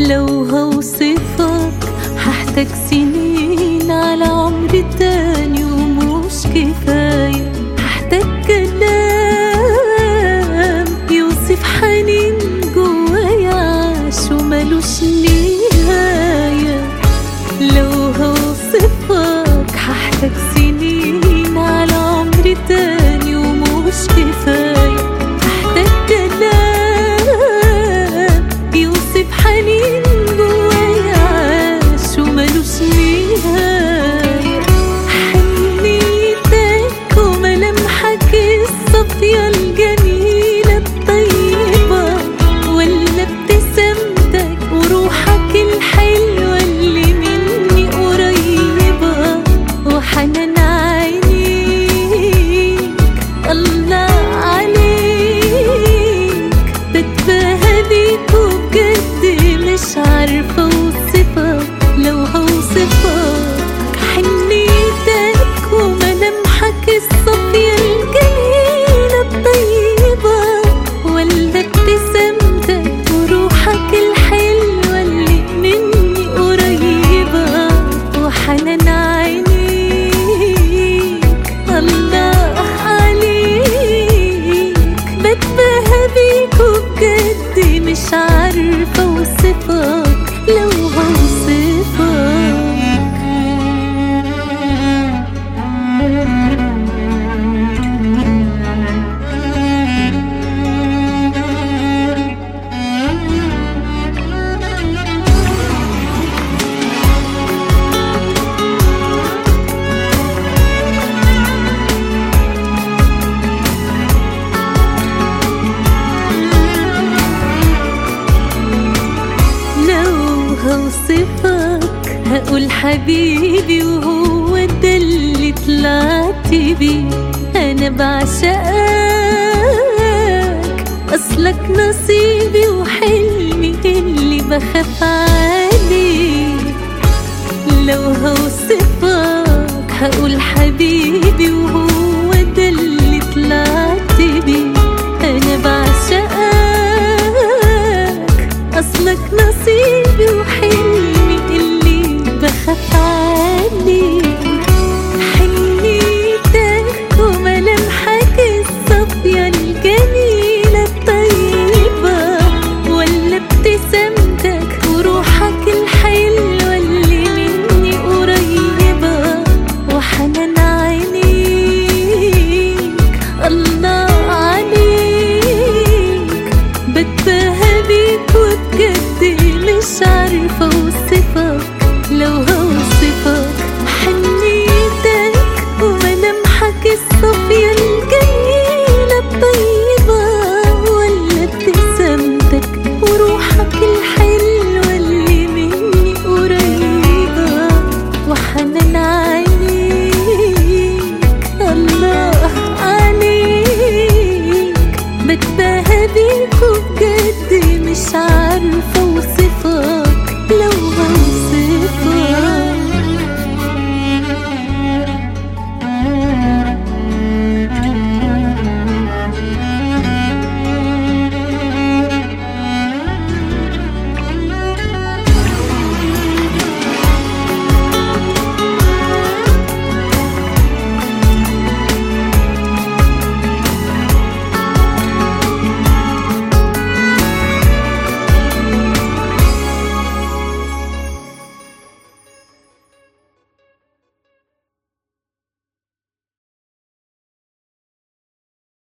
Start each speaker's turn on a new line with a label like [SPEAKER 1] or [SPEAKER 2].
[SPEAKER 1] لو هوصفك هحتاج سنين على عمر تاني ومش كفاية هحتاج كلام يوصف حنين جوايا عاش وملوش نهاية لو هوصفك هحتاج سنين على عمر تاني ومش كفاية هحتاج كلام يوصف حنين جوايا عاش وملوش نهاية حنيتك وملامحك الصافية الجميلة الطيبة ولا ابتسامتك وروحك الحلوة اللي مني قريبة وحنان عينيك الله عليك بتباهى بيك وبجد مش عارفة اوصفك لو هوصفك حنيتك وملامحك الصافية الجميلة الطيبة ولا ابتسامتك وروحك الحلوة اللي مني قريبة وحنان عينيك الله عليك بتباهى بيك وبجد مش عارفة اوصفك لو لو هوصفك هقول حبيبي وهو ده اللي طلعت بيه انا بعشقك اصلك نصيبي وحلمي اللي بخاف عليه لو هوصفك هقول حبيبي وهو ده اللي طلعت بيه انا بعشقك اصلك نصيبي وحلمي اللي بخاف عليه